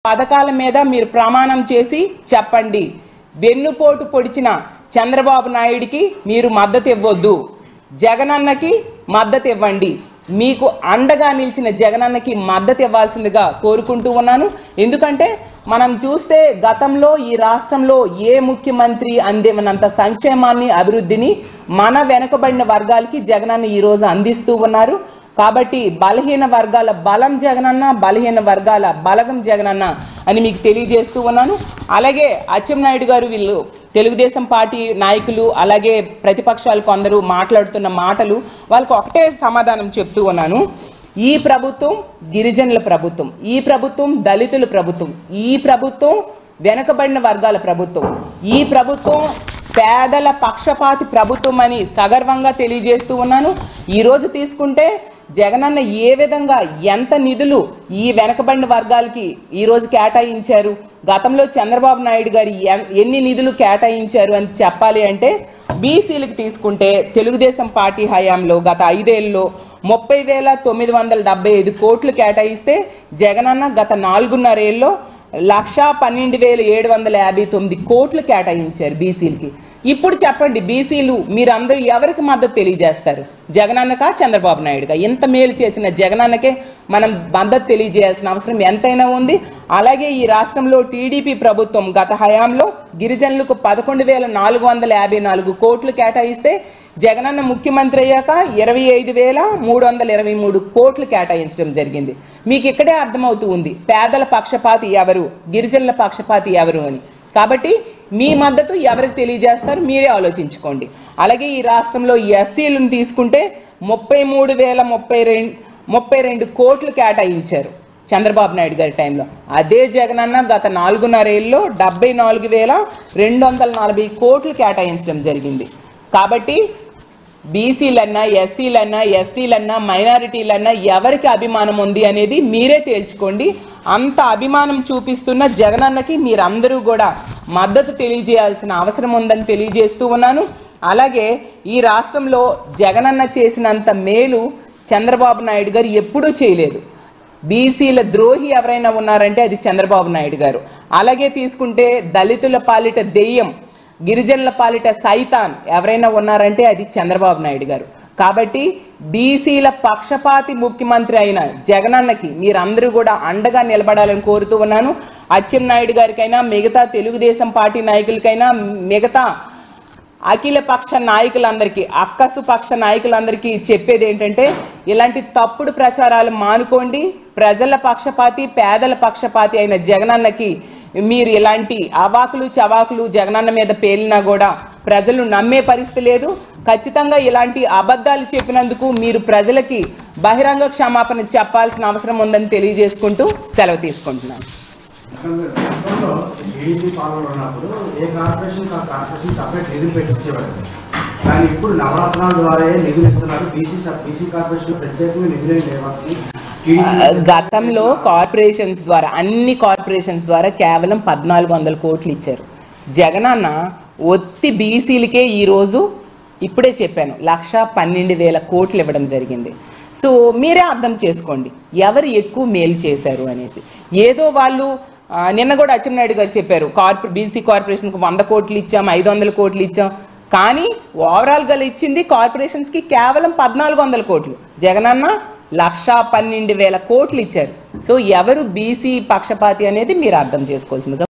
పథకాల మీద మీరు ప్రమాణం చేసి చెప్పండి వెన్నుపోటు పొడిచిన చంద్రబాబు నాయుడికి మీరు మద్దతు ఇవ్వద్దు జగనన్నకి మద్దతు ఇవ్వండి మీకు అండగా నిలిచిన జగనన్నకి మద్దతు ఇవ్వాల్సిందిగా కోరుకుంటూ ఉన్నాను ఎందుకంటే మనం చూస్తే గతంలో ఈ రాష్ట్రంలో ఏ ముఖ్యమంత్రి అందివనంత సంక్షేమాన్ని అభివృద్ధిని మన వెనుకబడిన వర్గాలకి జగనన్న ఈరోజు అందిస్తూ ఉన్నారు కాబట్టి బలహీన వర్గాల బలం జగనన్న బలహీన వర్గాల బలగం జగనన్న అని మీకు తెలియజేస్తూ ఉన్నాను అలాగే అచ్చెన్నాయుడు గారు వీళ్ళు తెలుగుదేశం పార్టీ నాయకులు అలాగే ప్రతిపక్షాలు కొందరు మాట్లాడుతున్న మాటలు వాళ్ళకి ఒకటే సమాధానం చెప్తూ ఉన్నాను ఈ ప్రభుత్వం గిరిజనుల ప్రభుత్వం ఈ ప్రభుత్వం దళితుల ప్రభుత్వం ఈ ప్రభుత్వం వెనకబడిన వర్గాల ప్రభుత్వం ఈ ప్రభుత్వం పేదల పక్షపాతి ప్రభుత్వం అని సగర్వంగా తెలియజేస్తూ ఉన్నాను ఈరోజు తీసుకుంటే జగనన్న ఏ విధంగా ఎంత నిధులు ఈ వెనకబడిన వర్గాలకి ఈరోజు కేటాయించారు గతంలో చంద్రబాబు నాయుడు గారు ఎన్- ఎన్ని నిధులు కేటాయించారు అని చెప్పాలి అంటే బీసీలకు తీసుకుంటే తెలుగుదేశం పార్టీ హయాంలో గత ఐదేళ్లలో ముప్పై వేల తొమ్మిది వందల డెబ్బై ఐదు కోట్లు కేటాయిస్తే జగనన్న గత నాలుగున్నరేళ్ళలో లక్షా పన్నెండు వేల ఏడు వందల యాభై తొమ్మిది కోట్లు కేటాయించారు బీసీలకి ఇప్పుడు చెప్పండి బీసీలు మీరందరూ ఎవరికి మద్దతు తెలియజేస్తారు జగనన్నకా చంద్రబాబు నాయుడుగా ఇంత మేలు చేసిన జగనన్నకే మనం మద్దతు తెలియజేయాల్సిన అవసరం ఎంతైనా ఉంది అలాగే ఈ రాష్ట్రంలో టీడీపీ ప్రభుత్వం గత హయాంలో గిరిజనులకు పదకొండు వేల నాలుగు వందల యాభై నాలుగు కోట్లు కేటాయిస్తే జగనన్న ముఖ్యమంత్రి అయ్యాక ఇరవై ఐదు వేల మూడు వందల ఇరవై మూడు కోట్లు కేటాయించడం జరిగింది మీకు ఇక్కడే అర్థమవుతూ ఉంది పేదల పక్షపాతి ఎవరు గిరిజనుల పక్షపాతి ఎవరు అని కాబట్టి మీ మద్దతు ఎవరికి తెలియజేస్తారు మీరే ఆలోచించుకోండి అలాగే ఈ రాష్ట్రంలో ఎస్సీలను తీసుకుంటే ముప్పై మూడు వేల ముప్పై రెండు ముప్పై రెండు కోట్లు కేటాయించారు చంద్రబాబు నాయుడు గారి టైంలో అదే జగనన్న గత నాలుగున్నరేళ్ళలో డెబ్బై నాలుగు వేల రెండు వందల నలభై కోట్లు కేటాయించడం జరిగింది కాబట్టి బీసీలన్నా ఎస్సీలన్నా ఎస్టీలన్నా మైనారిటీలన్నా ఎవరికి అభిమానం ఉంది అనేది మీరే తేల్చుకోండి అంత అభిమానం చూపిస్తున్న జగనన్నకి మీరందరూ కూడా మద్దతు తెలియజేయాల్సిన అవసరం ఉందని తెలియజేస్తూ ఉన్నాను అలాగే ఈ రాష్ట్రంలో జగనన్న చేసినంత మేలు చంద్రబాబు నాయుడు గారు ఎప్పుడూ చేయలేదు బీసీల ద్రోహి ఎవరైనా ఉన్నారంటే అది చంద్రబాబు నాయుడు గారు అలాగే తీసుకుంటే దళితుల పాలిట దెయ్యం గిరిజనుల పాలిట సైతాన్ ఎవరైనా ఉన్నారంటే అది చంద్రబాబు నాయుడు గారు కాబట్టి బీసీల పక్షపాతి ముఖ్యమంత్రి అయిన జగనన్నకి మీరందరూ కూడా అండగా నిలబడాలని కోరుతూ ఉన్నాను అచ్చెన్నాయుడు గారికైనా మిగతా తెలుగుదేశం పార్టీ నాయకులకైనా మిగతా అఖిల పక్ష నాయకులందరికీ అక్కసు పక్ష నాయకులందరికీ చెప్పేది ఏంటంటే ఇలాంటి తప్పుడు ప్రచారాలు మానుకోండి ప్రజల పక్షపాతి పేదల పక్షపాతి అయిన జగనన్నకి మీరు ఇలాంటి అవాకులు చవాకులు జగనన్న మీద పేలినా కూడా ప్రజలు నమ్మే పరిస్థితి లేదు ఖచ్చితంగా ఇలాంటి అబద్ధాలు చెప్పినందుకు మీరు ప్రజలకి బహిరంగ క్షమాపణ చెప్పాల్సిన అవసరం ఉందని తెలియజేసుకుంటూ సెలవు తీసుకుంటున్నాను గతంలో టీడీపీ పాలన ఉన్నప్పుడు ఏ కార్పొరేషన్ ఆ కార్పొరేషన్ సపరేట్ నిధులు పెట్టించేవారు కానీ ఇప్పుడు నవరత్నాల ద్వారా నిధులు ఇస్తున్నారు బీసీ బీసీ కార్పొరేషన్ ప్రత్యేకంగా నిధులు ఏం లేవాలి గతంలో కార్పొరేషన్స్ ద్వారా అన్ని కార్పొరేషన్స్ ద్వారా కేవలం పద్నాలుగు వందల కోట్లు ఇచ్చారు జగనన్న ఒత్తి బీసీలకే ఈరోజు ఇప్పుడే చెప్పాను లక్ష పన్నెండు వేల కోట్లు ఇవ్వడం జరిగింది సో మీరే అర్థం చేసుకోండి ఎవరు ఎక్కువ మేలు చేశారు అనేసి ఏదో వాళ్ళు ఆ, నిన్న కూడా అచ్చెన్నాయుడు గారు చెప్పారు కార్పొ బీసీ కార్పొరేషన్కి వంద కోట్లు ఇచ్చాం ఐదు వందల కోట్లు ఇచ్చాం కానీ ఓవరాల్గా ఇచ్చింది కార్పొరేషన్స్కి కేవలం పద్నాలుగు వందల కోట్లు జగనన్న లక్షా పన్నెండు వేల కోట్లు ఇచ్చారు సో ఎవరు బీసీ పక్షపాతి అనేది మీరు అర్థం చేసుకోవాల్సిందిగా